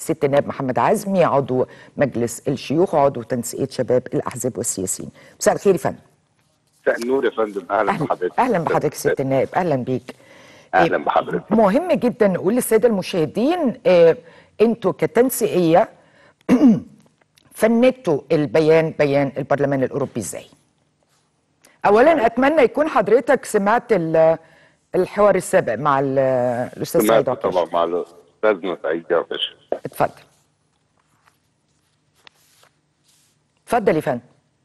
ست النائب محمد عزمي عضو مجلس الشيوخ وعضو تنسيقيه شباب الاحزاب والسياسيين مساء الخير يا فندم مساء النور يا فندم اهلا اهلا بحضرتك اهلا بحضرتك ست النائب اهلا بيك اهلا إيه، بحضرتك مهم جدا نقول للساده المشاهدين إيه انتوا كتنسيقيه فندتوا البيان بيان البرلمان الاوروبي ازاي؟ اولا اتمنى يكون حضرتك سمعت ال- الحوار السابق مع ال- الاستاذ سعيد سمعت عكاش طبعا مع الاستاذنا سعيد يا باشا اتفضل اتفضل يا فندم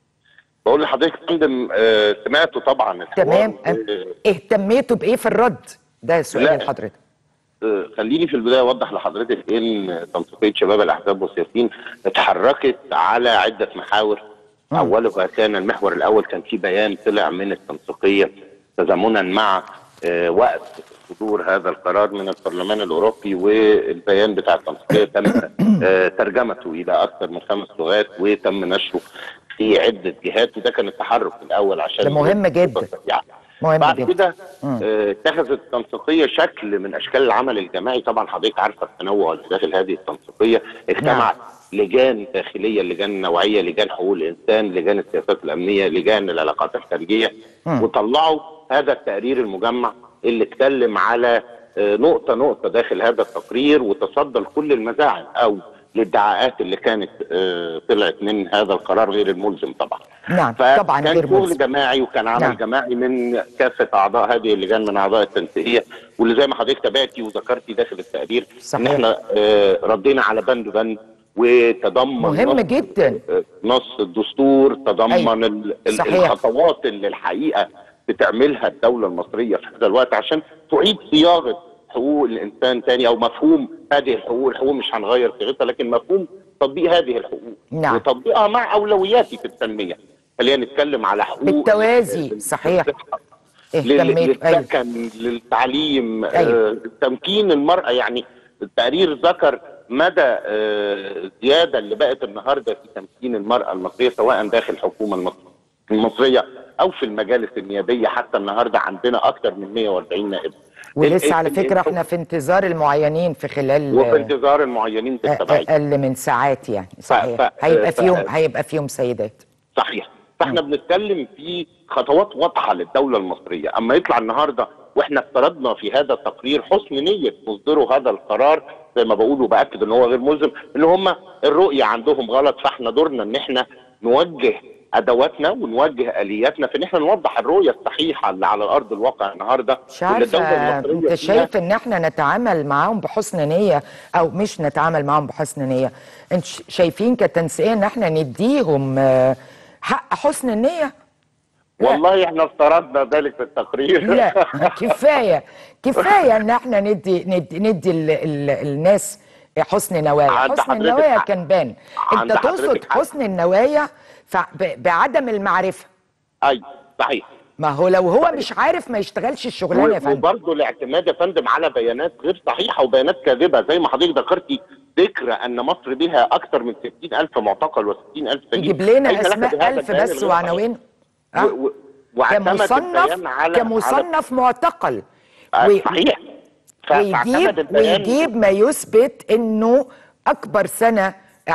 بقول لحضرتك يا فندم آه، سمعته طبعا الحوار تمام و- اهتميتوا بايه في الرد؟ ده سؤال لا. لحضرتك آه، خليني في البدايه اوضح لحضرتك ان تنسيقيه شباب الاحزاب والسياسيين اتحركت على عده محاور مم. اولها كان المحور الاول كان في بيان طلع من التنسيقيه تزامنا مع آه، وقت صدور هذا القرار من البرلمان الاوروبي والبيان بتاع التنسيقيه تم آه، ترجمته الى اكثر من خمس لغات وتم نشره في عده جهات وده كان التحرك الاول عشان ده مهم جدا. يعني مهم بعد جدا كده مم. آه، اتخذت التنسيقيه شكل من اشكال العمل الجماعي طبعا حضرتك عارفه التنوع اللي داخل هذه التنسيقيه اجتمعت لجان داخليه لجان نوعيه لجان حقوق الانسان لجان السياسات الامنيه لجان العلاقات الخارجيه مم. وطلعوا هذا التقرير المجمع اللي اتكلم على آه، نقطه نقطه داخل هذا التقرير وتصدى لكل المزاعم او الادعاءات اللي كانت آه، طلعت من هذا القرار غير الملزم طبعا نعم فكان طبعا غير شغل ملزم جماعي وكان عمل نعم. نعم. جماعي من كافه اعضاء هذه اللجان من اعضاء التنسيقيه واللي زي ما حضرتك تابعتي وذكرتي داخل التقرير صحيح. ان احنا آه، ردينا على بند بند وتضمن مهم نص- جدا. آه، نص الدستور تضمن أيوة. ال- ال- صحيح. الخطوات اللي الحقيقه بتعملها الدوله المصريه في هذا الوقت عشان تعيد صياغه حقوق الانسان تاني او مفهوم هذه الحقوق الحقوق مش هنغير صيغتها لكن مفهوم تطبيق هذه الحقوق نعم. وتطبيقها مع اولوياتي في التنميه خلينا نتكلم على حقوق بالتوازي، ال- صحيح. الصحة، اهتميت ايوه للسكن للتعليم أيوة. آه، تمكين المرأة يعني التقرير ذكر مدى آه، الزيادة اللي بقت النهاردة في تمكين المرأة المصرية سواء داخل الحكومة المصرية المصرية أو في المجالس النيابية حتى النهاردة عندنا أكثر من 140 نائب ولسه ال- على ال- فكره ال- احنا في انتظار المعينين في خلال وفي انتظار المعينين في التبعية اقل من ساعات يعني صحيح ف- هيبقى ف- فيهم هيبقى فيهم سيدات صحيح فاحنا بنتكلم في خطوات واضحه للدوله المصريه اما يطلع النهارده واحنا افترضنا في هذا التقرير حسن نيه مصدروا هذا القرار زي ما بقول وباكد ان هو غير ملزم ان هم الرؤيه عندهم غلط فاحنا دورنا ان احنا نوجه ادواتنا ونوجه الياتنا في ان احنا نوضح الرؤيه الصحيحه اللي على ارض الواقع النهارده مش واللي الدولة عارفه المصرية انت فيها شايف ان احنا نتعامل معاهم بحسن نيه او مش نتعامل معاهم بحسن نيه انت ش- شايفين كتنسيقيه ان احنا نديهم آه، حق حسن النيه لا. والله احنا افترضنا ذلك في التقرير لا كفايه كفايه ان احنا ندي ندي, ندي ال ال الناس حسن نوايا عند حسن حضرتك النوايا حق. كان بان عند انت حضرتك تقصد حق. حسن النوايا فع- ب- بعدم المعرفه ايوه صحيح ما هو لو هو مش عارف ما يشتغلش الشغلانه يا فندم وبرضه الاعتماد يا فندم على بيانات غير صحيحه وبيانات كاذبه زي ما حضرتك ذكرتي ذكر ان مصر بها اكثر من 60000 معتقل و60000 سجين يجيب لنا أين لك اسماء بهذا الف البيان بس الغير وعناوين صحيح؟ و- و- واعتمد كمصنف البيان على كمصنف معتقل على و- آه، صحيح ف- فاعتمد ويجيب البيان ويجيب ما يثبت انه اكبر سنه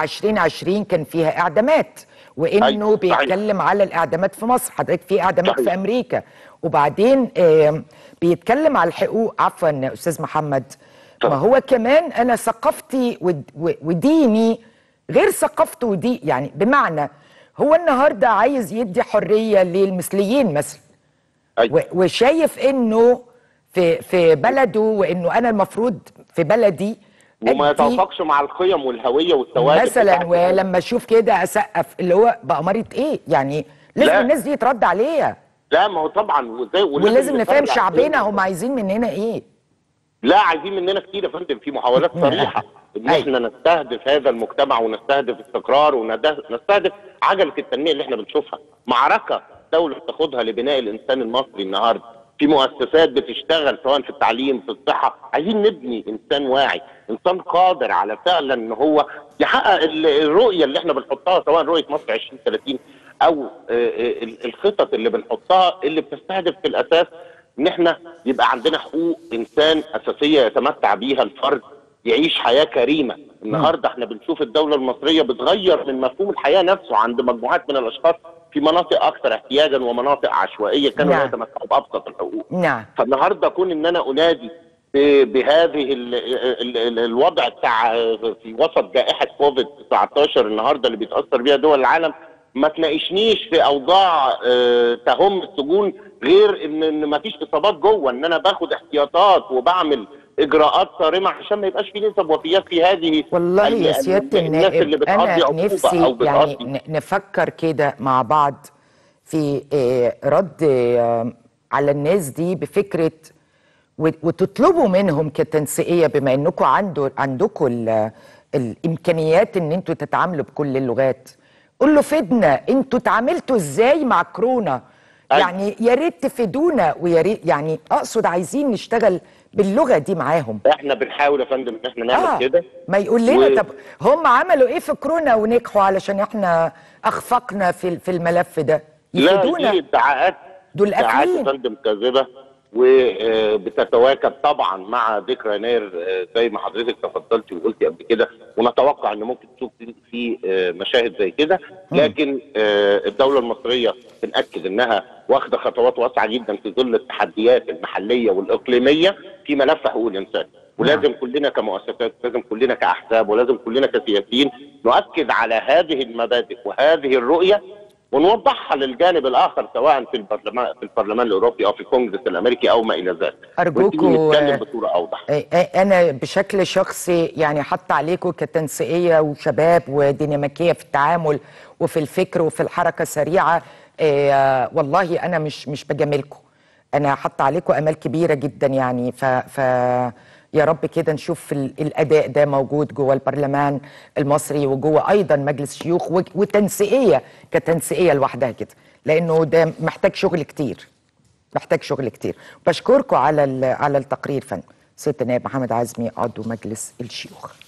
2020 كان فيها اعدامات وانه أيوة، صحيح. بيتكلم على الاعدامات في مصر حضرتك في اعدامات صحيح. في امريكا وبعدين آم، بيتكلم على الحقوق عفوا يا استاذ محمد ما طبعا. هو كمان انا ثقافتي ود- و- وديني غير ثقافته ودي يعني بمعنى هو النهارده عايز يدي حريه للمثليين مثلا أيوة. و- وشايف انه في في بلده وانه انا المفروض في بلدي وما أدي- يتوافقش مع القيم والهويه والثوابت مثلا بتاعت- ولما اشوف كده اسقف اللي هو بأمارة ايه يعني لازم لا. الناس دي يترد عليها لا ما هو طبعا وزي ولازم نفهم نفرق شعبنا بين- هم عايزين مننا ايه لا عايزين مننا كتير يا فندم في محاولات صريحه ان أيوة. احنا نستهدف هذا المجتمع ونستهدف استقرار ونستهدف عجله التنميه اللي احنا بنشوفها معركه دوله بتاخدها لبناء الانسان المصري النهارده في مؤسسات بتشتغل سواء في التعليم في الصحه عايزين نبني انسان واعي انسان قادر على فعلا ان هو يحقق ال- الرؤيه اللي احنا بنحطها سواء رؤيه مصر 2030 او آه، آه، ال- الخطط اللي بنحطها اللي بتستهدف في الاساس ان احنا يبقى عندنا حقوق انسان اساسيه يتمتع بيها الفرد يعيش حياه كريمه النهارده احنا بنشوف الدوله المصريه بتغير من مفهوم الحياه نفسه عند مجموعات من الاشخاص في مناطق اكثر احتياجا ومناطق عشوائيه كانوا نعم. يتمتعوا بابسط الحقوق نعم فالنهارده كون ان انا انادي ب- بهذه ال ال ال الوضع بتاع في وسط جائحه كوفيد 19 النهارده اللي بيتاثر بيها دول العالم ما تناقشنيش في اوضاع آه، تهم السجون غير ان ان ما فيش اصابات جوه ان انا باخد احتياطات وبعمل اجراءات صارمه عشان ما يبقاش في نسب وفيات في هذه والله ال- يا ال- سيادة الناس اللي النائب بتقضي أنا عقوبه نفسي او يعني بتقضي ن- نفكر كده مع بعض في آه، رد آه، على الناس دي بفكرة و- وتطلبوا منهم كتنسيقية بما انكم عنده عندكم ال- الامكانيات ان انتوا تتعاملوا بكل اللغات قول له فدنا انتوا اتعاملتوا ازاي مع كورونا أيوة. يعني يا ريت تفيدونا ويا ريت يعني اقصد عايزين نشتغل باللغة دي معاهم احنا بنحاول يا فندم ان احنا نعمل كده ما يقول لنا و- طب هم عملوا ايه في كورونا ونجحوا علشان احنا اخفقنا في في الملف ده لا يفيدونا دي ادعاءات دول ادعاءات يا قافلين. فندم كاذبه وبتتواكب طبعا مع ذكرى يناير آه، زي ما حضرتك تفضلتي وقلتي قبل كده ونتوقع ان ممكن تشوف في- في آه، مشاهد زي كده لكن آه، الدوله المصريه بنأكد انها واخده خطوات واسعه جدا في ظل التحديات المحليه والاقليميه في ملف حقوق الانسان ولازم كلنا كمؤسسات لازم كلنا كاحزاب ولازم كلنا كسياسيين نؤكد على هذه المبادئ وهذه الرؤيه ونوضحها للجانب الاخر سواء في البرلمان في البرلمان الاوروبي او في الكونجرس الامريكي او ما الى ذلك أرجوكوا، ونبتدي آه، نتكلم بصوره اوضح إيه- إيه انا بشكل شخصي يعني حتى عليكم كتنسيقيه وشباب وديناميكيه في التعامل وفي الفكر وفي الحركه سريعه إيه والله انا مش مش بجاملكم انا حاطه عليكم امال كبيره جدا يعني ف, ف يا رب كده نشوف ال- الاداء ده موجود جوه البرلمان المصري وجوه ايضا مجلس الشيوخ و- وتنسيقيه كتنسيقيه لوحدها كده لانه ده محتاج شغل كتير محتاج شغل كتير بشكركم على ال- على التقرير فن سياده النائب محمد عزمي عضو مجلس الشيوخ